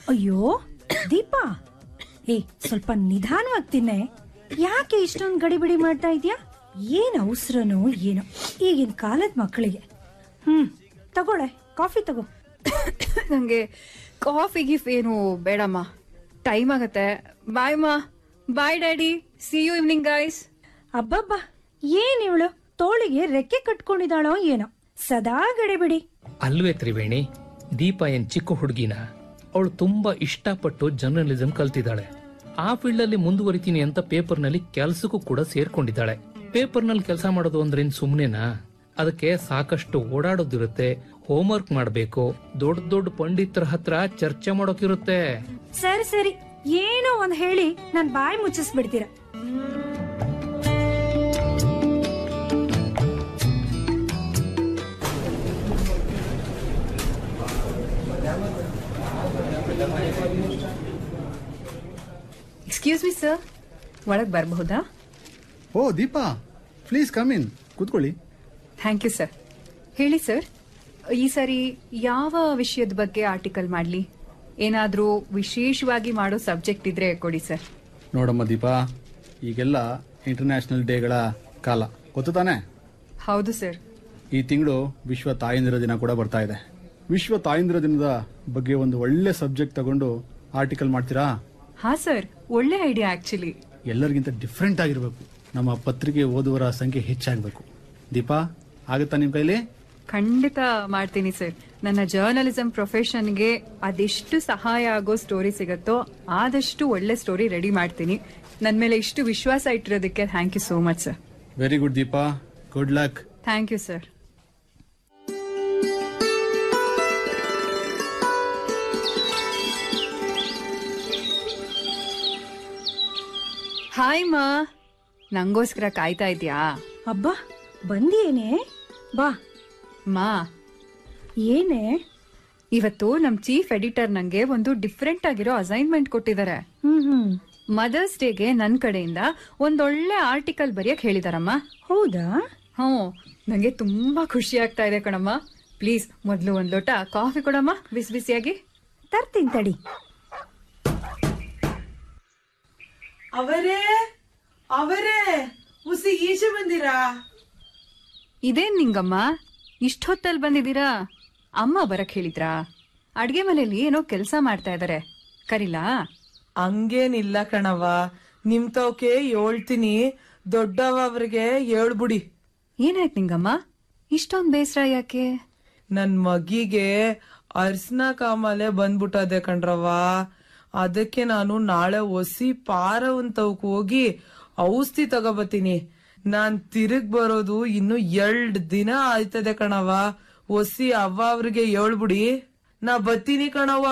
ಅಯ್ಯೋ ದೀಪಾ ಏ ಸ್ವಲ್ಪ ನಿಧಾನವಾಗಿ ತಿನ್ನೆ ಯಾಕೆ ಇಷ್ಟೊಂದು ಗಡಿಬಿಡಿ ಮಾಡ್ತಾ ಇದ್ಯಾ ಏನ್ ಅವಸರನೋ ಏನೋ ಈಗಿನ ಕಾಲದ ಮಕ್ಕಳಿಗೆ ಹ್ಮ್ ತಗೊಳೆ ಕಾಫಿ ತಗೋ ನಂಗೆ ಕಾಫಿ ಗಿಫ್ ಏನು ಬೇಡಮ್ಮ ಟೈಮ್ ಆಗತ್ತೆ ಬಾಯ್ ಮಾ bye daddy see you evening guys ಅಬ್ಬಬ್ಬಾ ಏನ್ ಇವಳು ತೋಳಿಗೆ ರೆಕ್ಕೆ ಕಟ್ಕೊಂಡಿದ್ದಾಳೋ ಏನೋ ಸದಾ ಗಡಿಬಿಡಿ ಅಲ್ವೇ ತ್ರಿವೇಣಿ ದೀಪ ಏನ್ ಚಿಕ್ಕ ಹುಡುಗಿನ ಅವಳು ತುಂಬಾ ಇಷ್ಟಪಟ್ಟು ಜರ್ನಲಿಸಂ ಕಲ್ತಿದ್ದಾಳೆ ಆ ಫೀಲ್ಡ್ ಅಲ್ಲಿ ಮುಂದುವರಿತೀನಿ ಅಂತ ಪೇಪರ್ ನಲ್ಲಿ ಕೆಲ್ಸಕ್ಕೂ ಕೂಡ ಸೇರ್ಕೊಂಡಿದ್ದಾಳೆ ಪೇಪರ್ ನಲ್ಲಿ ಕೆಲಸ ಮಾಡೋದು ಅಂದ್ರೇನ್ ಸುಮ್ನೆನಾ ಅದಕ್ಕೆ ಸಾಕಷ್ಟು ಓಡಾಡೋದಿರುತ್ತೆ ಹೋಮ್ವರ್ಕ್ ಮಾಡ್ಬೇಕು ದೊಡ್ಡ ದೊಡ್ಡ ಪಂಡಿತರ ಹತ್ರ ಚರ್ಚೆ ಮಾಡೋಕಿರುತ್ತೆ ಸರಿ ಸರಿ ಏನೋ ಒಂದ್ ಹೇಳಿ ನನ್ ಬಾಯಿ ಮುಚ್ಚಿಸ್ಬಿಡ್ತೀರ ಎಕ್ಸ್ಕ್ಯೂಸ್ ಮಿ ಸರ್ ಒಳಗೆ ಬರಬಹುದಾ ಓ ದೀಪಾ ಪ್ಲೀಸ್ ಕಮ್ ಇನ್ ಕೂತ್ಕೊಳ್ಳಿ ಥ್ಯಾಂಕ್ ಯು ಸರ್ ಹೇಳಿ ಸರ್ ಈ ಸರಿ ಯಾವ ವಿಷಯದ ಬಗ್ಗೆ ಆರ್ಟಿಕಲ್ ಮಾಡಲಿ ಏನಾದರೂ ವಿಶೇಷವಾಗಿ ಮಾಡೋ ಸಬ್ಜೆಕ್ಟ್ ಇದ್ರೆ ಕೊಡಿ ಸರ್ ನೋಡಮ್ಮ ದೀಪಾ ಈಗೆಲ್ಲ ಇಂಟರ್ನ್ಯಾಷನಲ್ ಡೇಗಳ ಕಾಲ ಗೊತ್ತು ತಾನೆ ಹೌದು ಸರ್ ಈ ತಿಂಗಳು ವಿಶ್ವ ತಾಯಂದಿರ ದಿನ ಕೂಡ ಬರ್ತಾ ಇದೆ ವಿಶ್ವ ತಾಯಂದಿರ ದಿನದ ಬಗ್ಗೆ ಒಂದು ಒಳ್ಳೆ ಸಬ್ಜೆಕ್ಟ್ ತಗೊಂಡು ಆರ್ಟಿಕಲ್ ಮಾಡ್ತೀರಾ ಹಾ ಸರ್ ಒಳ್ಳೆ ಐಡಿಯಾ ಆಕ್ಚುಲಿ ಎಲ್ಲರಿಗಿಂತ ಡಿಫ್ರೆಂಟ್ ಆಗಿರಬೇಕು ನಮ್ಮ ಪತ್ರಿಕೆ ಓದುವರ ಸಂಖ್ಯೆ ಹೆಚ್ಚಾಗಬೇಕು ದೀಪಾ ಆಗುತ್ತಾ ನಿಮ್ಮ ಕೈಲಿ ಖಂಡಿತ ಮಾಡ್ತೀನಿ ಸರ್ ನನ್ನ ಜರ್ನಲಿಸಂ ಪ್ರೊಫೆಷನ್ಗೆ ಅದೆಷ್ಟು ಸಹಾಯ ಆಗೋ ಸ್ಟೋರಿ ಸಿಗತ್ತೋ ಆದಷ್ಟು ಒಳ್ಳೆ ಸ್ಟೋರಿ ರೆಡಿ ಮಾಡ್ತೀನಿ ನನ್ನ ಮೇಲೆ ಇಷ್ಟು ವಿಶ್ವಾಸ ಇಟ್ಟಿರೋದಕ್ಕೆ thank you so much sir very good Deepa good luck thank you sir hi ಮಾ ನಂಗೋಸ್ಕರ ಕಾಯ್ತಾ ಇದ್ಯಾ ಅಬ್ಬಾ ಬಂದಿಯೇನೆ ಬಾ ಮಾ ಏನೇ ಇವತ್ತು ನಮ್ ಚೀಫ್ ಎಡಿಟರ್ ನಂಗೆ ಒಂದು ಡಿಫ್ರೆಂಟ್ ಆಗಿರೋ ಅಸೈನ್ಮೆಂಟ್ ಕೊಟ್ಟಿದ್ದಾರೆ ಹ್ಮ್ ಹ್ಮ್ ಮದರ್ಸ್ ಡೇಗೆ ನನ್ ಕಡೆಯಿಂದ ಒಂದೊಳ್ಳೆ ಆರ್ಟಿಕಲ್ ಬರೆಯಕ್ ಹೇಳಿದಾರಮ್ಮ ಹೌದಾ ಹ್ಞೂ ನಂಗೆ ತುಂಬಾ ಖುಷಿ ಆಗ್ತಾ ಇದೆ ಕಣಮ್ಮ ಪ್ಲೀಸ್ ಮೊದ್ಲು ಒಂದ್ ಲೋಟ ಕಾಫಿ ಕೊಡಮ್ಮ ಬಿಸಿ ಬಿಸಿಯಾಗಿ ತರ್ತೀನಿ ತಡಿ ಅವರೇ ಅವರೇ ಉಸಿ ಈಚೆ ಬಂದಿರಾ ಇದೇನ್ ನಿಂಗಮ್ಮ ಇಷ್ಟೊತ್ತಲ್ಲಿ ಬಂದಿದ್ದೀರಾ ಅಮ್ಮ ಬರಕ್ ಹೇಳಿದ್ರಾ ಅಡ್ಗೆ ಮನೆಯಲ್ಲಿ ಏನೋ ಕೆಲಸ ಮಾಡ್ತಾ ಇದಾರೆ ಕರಿಲಾ ಹಂಗೇನಿಲ್ಲ ಕಣವ ನಿಮ್ ತವಕೆ ಹೇಳ್ತೀನಿ ದೊಡ್ಡವ ಅವ್ರಿಗೆ ಹೇಳ್ಬಿಡಿ ಏನಾಯ್ತು ನಿಂಗಮ್ಮ ಇಷ್ಟೊಂದ್ ಬೇಸರ ಯಾಕೆ ನನ್ ಮಗಿಗೆ ಅರ್ಸ್ನ ಕಾಮಾಲೆ ಬಂದ್ಬಿಟ್ಟದೆ ಕಣ್ರವ ಅದಕ್ಕೆ ನಾನು ನಾಳೆ ಒಸಿ ಪಾರವಂತವಕ್ ಹೋಗಿ ಔಷಧಿ ತಗೋಬತ್ತೀನಿ ನಾನ್ ತಿರುಗ್ ಬರೋದು ಇನ್ನು ಎರಡ್ ದಿನ ಆಯ್ತದೆ ಕಣವ ಒಸಿ ಅವ್ವ ಅವ್ರಿಗೆ ಹೇಳ್ಬಿಡಿ ನಾ ಬತ್ತೀನಿ ಕಣವ್ವ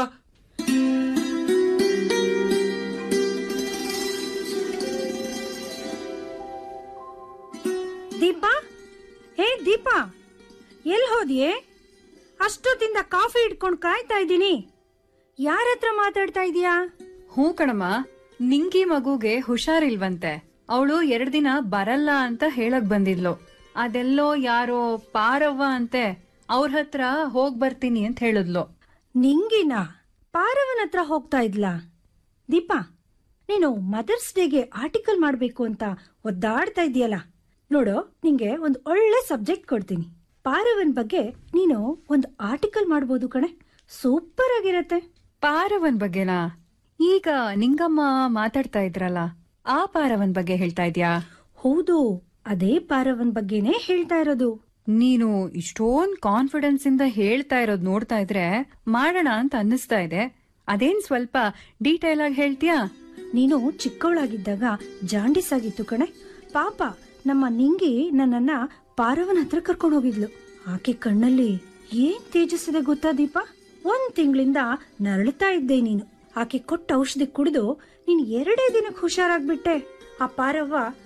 ದೀಪಾ ಹೇ ದೀಪಾ ಎಲ್ ಹೋದ್ಯೆ ಅಷ್ಟೊತ್ತಿಂದ ಕಾಫಿ ಇಟ್ಕೊಂಡು ಕಾಯ್ತಾ ಇದ್ದೀನಿ ಯಾರ ಹತ್ರ ಮಾತಾಡ್ತಾ ಇದೀಯಾ ಹ್ಞೂ ಕಣಮ್ಮ ನಿಂಗಿ ಮಗುಗೆ ಹುಷಾರಿಲ್ವಂತೆ ಅವಳು ಎರಡ್ ದಿನ ಬರಲ್ಲ ಅಂತ ಹೇಳಕ್ ಬಂದಿದ್ಲು ಅದೆಲ್ಲೋ ಯಾರೋ ಪಾರವ್ವ ಅಂತೆ ಅವ್ರ ಹತ್ರ ಹೋಗ್ ಬರ್ತೀನಿ ಅಂತ ಹೇಳಿದ್ಲು ನಿಂಗಿನ ಪಾರವನ ಹತ್ರ ಹೋಗ್ತಾ ಇದ್ಲಾ ದೀಪಾ ನೀನು ಮದರ್ಸ್ ಡೇಗೆ ಆರ್ಟಿಕಲ್ ಮಾಡ್ಬೇಕು ಅಂತ ಒದ್ದಾಡ್ತಾ ಇದೆಯಲ್ಲ ನೋಡು ನಿಂಗೆ ಒಂದು ಒಳ್ಳೆ ಸಬ್ಜೆಕ್ಟ್ ಕೊಡ್ತೀನಿ ಪಾರವನ್ ಬಗ್ಗೆ ನೀನು ಒಂದು ಆರ್ಟಿಕಲ್ ಮಾಡ್ಬೋದು ಕಣೆ ಸೂಪರ್ ಆಗಿರತ್ತೆ ಪಾರವನ್ ಬಗ್ಗೆನಾ ಈಗ ನಿಂಗಮ್ಮ ಮಾತಾಡ್ತಾ ಇದ್ರಲ್ಲ ಆ ಪಾರವನ್ ಬಗ್ಗೆ ಹೇಳ್ತಾ ಇದ್ಯಾ ಹೌದು ಅದೇ ಪಾರವನ್ ಬಗ್ಗೆನೇ ಹೇಳ್ತಾ ಇರೋದು ನೀನು ಇಷ್ಟೊಂದ್ ಕಾನ್ಫಿಡೆನ್ಸ್ ಇಂದ ಹೇಳ್ತಾ ಇರೋದ್ ನೋಡ್ತಾ ಇದ್ರೆ ಮಾಡೋಣ ಅಂತ ಅನ್ನಿಸ್ತಾ ಇದೆ ಅದೇನ್ ಸ್ವಲ್ಪ ಡೀಟೇಲ್ ಆಗಿ ಹೇಳ್ತೀಯಾ ನೀನು ಚಿಕ್ಕವಳಾಗಿದ್ದಾಗ ಜಾಂಡಿಸ್ ಆಗಿತ್ತು ಕಣೆ ಪಾಪ ನಮ್ಮ ನಿಂಗಿ ನನ್ನನ್ನ ಪಾರವನ ಹತ್ರ ಕರ್ಕೊಂಡು ಹೋಗಿದ್ಲು ಆಕೆ ಕಣ್ಣಲ್ಲಿ ಏನ್ ತೇಜಸ್ಸಿದೆ ಗೊತ್ತಾ ದೀಪ ಒಂದ್ ತಿಂಗಳಿಂದ ನರಳುತ್ತಾ ಇದ್ದೆ ನೀನು ಆಕೆ ಕೊಟ್ಟ ಔಷಧಿ ಕುಡಿದು ನೀನ್ ಎರಡೇ ದಿನಕ್ಕೆ ಹುಷಾರಾಗ್ಬಿಟ್ಟೆ ಆ ಪಾರವ್ವ